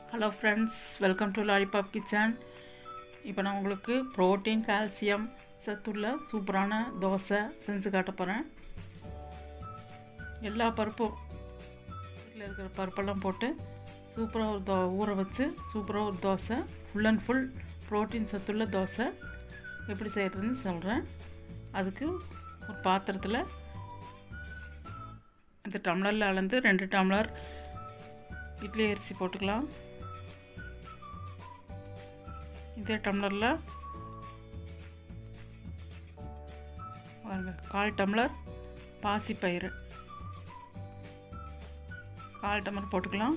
hello friends welcome to lollipop kitchen இப்போ நான் உங்களுக்கு புரோட்டீன் கால்சியம் சத்துள்ள சூப்பரான தோசை செஞ்சு காட்ட போகிறேன் எல்லா பருப்பும் வீட்டில் இருக்கிற பருப்பெல்லாம் போட்டு சூப்பராக ஒரு தோ ஊற வச்சு சூப்பராக ஒரு dosa full and full protein சத்துள்ள தோசை எப்படி செய்கிறதுன்னு சொல்கிறேன் அதுக்கு ஒரு பாத்திரத்தில் இந்த டம்ளரில் அளந்து ரெண்டு டம்ளர் இட்லி அரிசி போட்டுக்கலாம் இதே டம்ளரில் பாருங்க கால் டம்ளர் பாசிப்பயிறு கால் டம்ளர் போட்டுக்கலாம்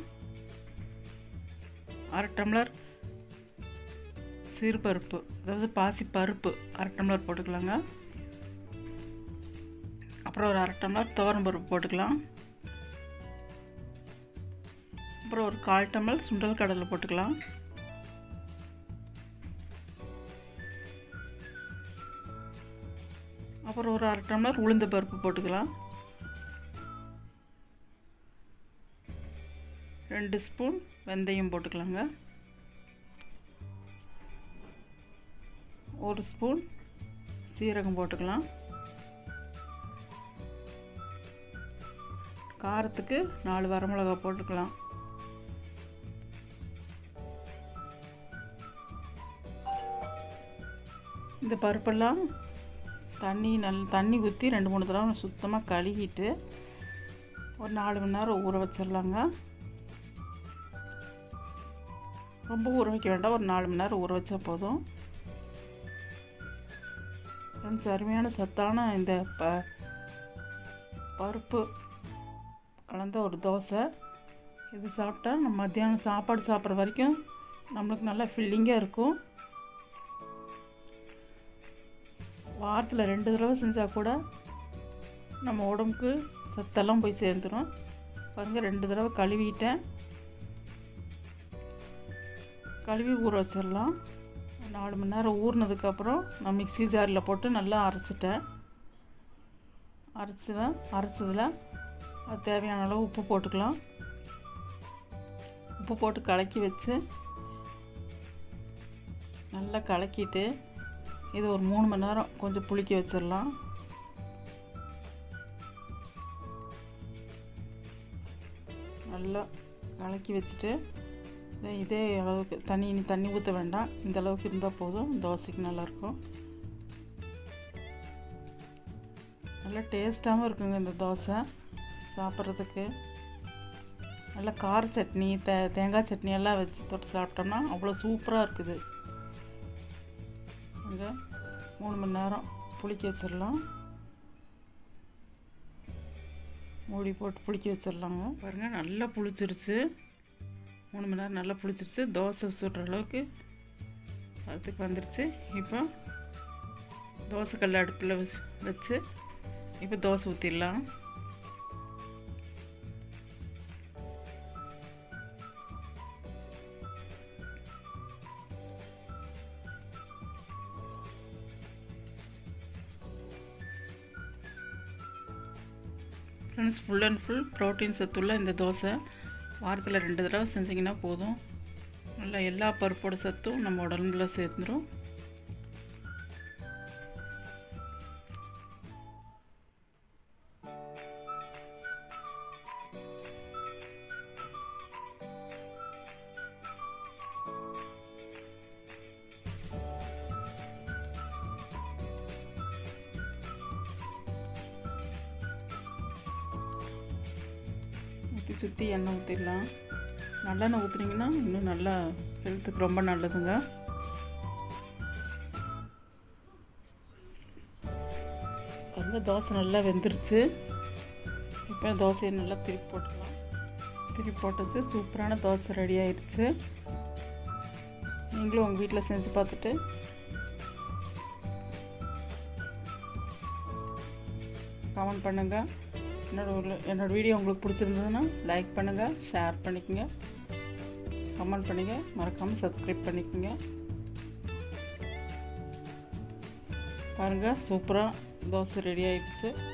அரை டம்ளர் சிறுபருப்பு அதாவது பாசி பருப்பு அரை டம்ளர் போட்டுக்கலாங்க அப்புறம் ஒரு அரை டம்ளர் துவரம் பருப்பு போட்டுக்கலாம் அப்புறம் ஒரு கால் டம்ளர் சுண்டல் கடலை போட்டுக்கலாம் அப்புறம் ஒரு அரை டம்ளர் உளுந்த பருப்பு போட்டுக்கலாம் ரெண்டு ஸ்பூன் வெந்தயம் போட்டுக்கலாங்க ஒரு ஸ்பூன் சீரகம் போட்டுக்கலாம் காரத்துக்கு நாலு வரமிளகா போட்டுக்கலாம் இந்த பருப்பெல்லாம் தண்ணி நல் தண்ணி ஊற்றி ரெண்டு மூணு தடவை சுத்தமாக கழுவிட்டு ஒரு நாலு மணி நேரம் ஊற வச்சிடலாங்க ரொம்ப ஊற வைக்க வேண்டாம் ஒரு நாலு மணி நேரம் ஊற வச்சா போதும் ஃப்ரெண்ட்ஸ் அருமையான சத்தான இந்த ப பருப்பு கலந்த ஒரு தோசை இது சாப்பிட்டா நம்ம மத்தியானம் சாப்பாடு சாப்பிட்ற வரைக்கும் நம்மளுக்கு நல்லா ஃபில்லிங்காக இருக்கும் வாரத்தில் ரெண்டு தடவை செஞ்சால் கூட நம்ம உடம்புக்கு சத்தெல்லாம் போய் சேர்ந்துடும் பாருங்கள் ரெண்டு தடவை கழுவிட்டேன் கழுவி ஊற வச்சிடலாம் நாலு மணி நேரம் ஊறினதுக்கப்புறம் நான் மிக்ஸி ஜாரில் போட்டு நல்லா அரைச்சிட்டேன் அரைச்சிதான் அரைச்சதில் அது தேவையான அளவு உப்பு போட்டுக்கலாம் உப்பு போட்டு கலக்கி வச்சு நல்லா கலக்கிட்டு இது ஒரு மூணு மணி நேரம் கொஞ்சம் புளிக்க வச்சிடலாம் நல்லா கலக்கி வச்சுட்டு இதே அளவுக்கு தண்ணி இனி தண்ணி ஊற்ற வேண்டாம் இந்த அளவுக்கு இருந்தால் போதும் தோசைக்கு நல்லாயிருக்கும் நல்லா டேஸ்ட்டாகவும் இருக்குங்க இந்த தோசை சாப்பிட்றதுக்கு நல்லா கார சட்னி தே தேங்காய் சட்னி எல்லாம் வச்சு தொட்டு சாப்பிட்டோம்னா அவ்வளோ சூப்பராக இருக்குது அங்கே மூணு மணி நேரம் புளிக்க வச்சிடலாம் மூடி போட்டு புளிக்க வச்சிடலாங்க பாருங்கள் நல்லா புளிச்சிருச்சு மூணு மணி நேரம் நல்லா புளிச்சிருச்சு தோசை சுடுற அளவுக்கு அதுக்கு வந்துருச்சு இப்போ தோசை கல் அடுப்பில் வச்சு இப்போ தோசை ஊற்றிடலாம் friends full and full protein சத்துள்ள இந்த தோசை வாரத்தில் ரெண்டு தடவை செஞ்சிங்கன்னா போதும் நல்லா எல்லா பருப்போட சத்தும் நம்ம உடம்புல சேர்ந்துடும் ஊற்றி சுற்றி எண்ணெய் ஊற்றிடலாம் நல்லெண்ணெய் ஊற்றுனீங்கன்னா இன்னும் நல்லா ஹெல்த்துக்கு ரொம்ப நல்லதுங்க பாருங்க தோசை நல்லா வெந்துருச்சு இப்போ தோசையை நல்லா திருப்பி போட்டுக்கலாம் திருப்பி போட்டுச்சு சூப்பரான தோசை ரெடி ஆயிடுச்சு நீங்களும் உங்கள் வீட்டில் செஞ்சு பார்த்துட்டு கமெண்ட் பண்ணுங்கள் என்னோட என்னோடய வீடியோ உங்களுக்கு பிடிச்சிருந்ததுன்னா லைக் பண்ணுங்கள் ஷேர் பண்ணிக்கோங்க கமெண்ட் பண்ணுங்கள் மறக்காமல் சப்ஸ்கிரைப் பண்ணிக்கோங்க பாருங்கள் சூப்பராக தோசை ரெடி ஆயிடுச்சு